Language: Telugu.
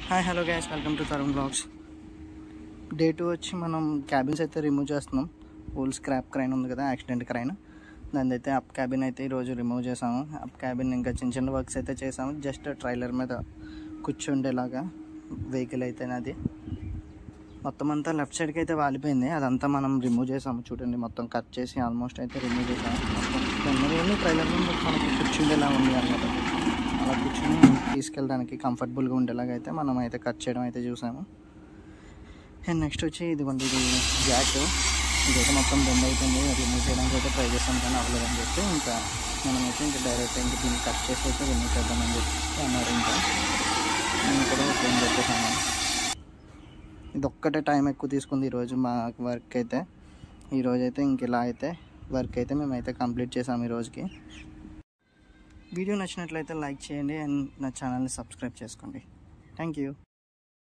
hi hello guys welcome to Tarun vlogs day two వచ్చి మనం క్యాబిన్స్ అయితే రిమూవ్ చేస్తున్నాం ఓల్ స్క్రాప్ క్రైన్ ఉంది కదా యాక్సిడెంట్ క్రైన్ దాని అయితే అప్ క్యాబిన్ అయితే ఈరోజు రిమూవ్ చేసాము అప్ క్యాబిన్ ఇంకా చిన్న చిన్న వర్క్స్ అయితే చేసాము జస్ట్ ట్రైలర్ మీద కూర్చుండేలాగా వెహికల్ అయితే అది మొత్తం అంతా లెఫ్ట్ సైడ్కి అయితే వాలిపోయింది అదంతా మనం రిమూవ్ చేసాము చూడండి మొత్తం కట్ చేసి ఆల్మోస్ట్ అయితే రిమూవ్ చేసాము మొత్తం ట్రైలర్ మీద మనకి కూర్చుండేలా ఉంది అనమాట అలా కూర్చుని తీసుకెళ్ళడానికి కంఫర్టబుల్గా ఉండేలాగా అయితే మనం అయితే కట్ చేయడం అయితే చూసాము అండ్ నెక్స్ట్ వచ్చి ఇదిగోండి ఇది జాక్ ఇదైతే మొత్తం బెండ్ అయిపోయింది రిమూవ్ చేయడానికి అయితే ట్రై చేస్తాం కానీ అవ్వలేదని చెప్పి ఇంకా మనమైతే ఇంకా డైరెక్ట్ ఇంకా దీన్ని కట్ చేసి అయితే రిమూవ్ చేద్దామని చెప్పి అన్నారు ఇంకా నేను కూడా ఓకే చెప్పేసాను ఇది ఒక్కటే టైం ఎక్కువ తీసుకుంది ఈరోజు మా వర్క్ అయితే ఈరోజు అయితే ఇంక ఇలా అయితే వర్క్ అయితే మేమైతే కంప్లీట్ చేసాము ఈ రోజుకి వీడియో నచ్చినట్లయితే లైక్ చేయండి అండ్ నా ఛానల్ని సబ్స్క్రైబ్ చేసుకోండి థ్యాంక్ యూ